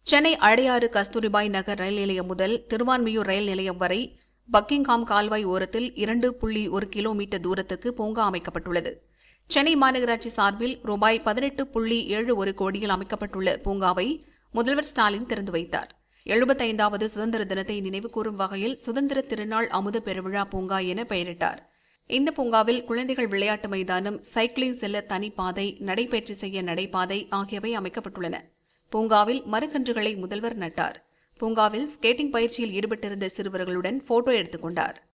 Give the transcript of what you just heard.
சென்னை அடையாறு கஸ்தூரிபாய் நகர் ரயில் நிலையம் முதல் திருவான்மியூர் ரயில் நிலையம் வரை பக்கிங்ஹாம் கால்வாய் ஓரத்தில் இரண்டு புள்ளி ஒரு கிலோமீட்டர் தூரத்துக்கு பூங்கா அமைக்கப்பட்டுள்ளது சென்னை மாநகராட்சி சார்பில் ரூபாய் பதினெட்டு புள்ளி ஏழு ஒரு கோடியில் அமைக்கப்பட்டுள்ள பூங்காவை முதல்வர் ஸ்டாலின் திறந்து வைத்தார் எழுபத்தைந்தாவது சுதந்திர தினத்தை நினைவுகூரும் வகையில் சுதந்திர திருநாள் அமுத பெருவிழா பூங்கா என பெயரிட்டார் இந்த பூங்காவில் குழந்தைகள் விளையாட்டு மைதானம் சைக்கிளிங் செல்ல தனிப்பாதை நடைபயிற்சி செய்ய நடைபாதை ஆகியவை அமைக்கப்பட்டுள்ளன பூங்காவில் மரக்கன்றுகளை முதல்வர் நட்டார் பூங்காவில் ஸ்கேட்டிங் பயிற்சியில் ஈடுபட்டிருந்த சிறுவர்களுடன் போட்டோ எடுத்துக் கொண்டார்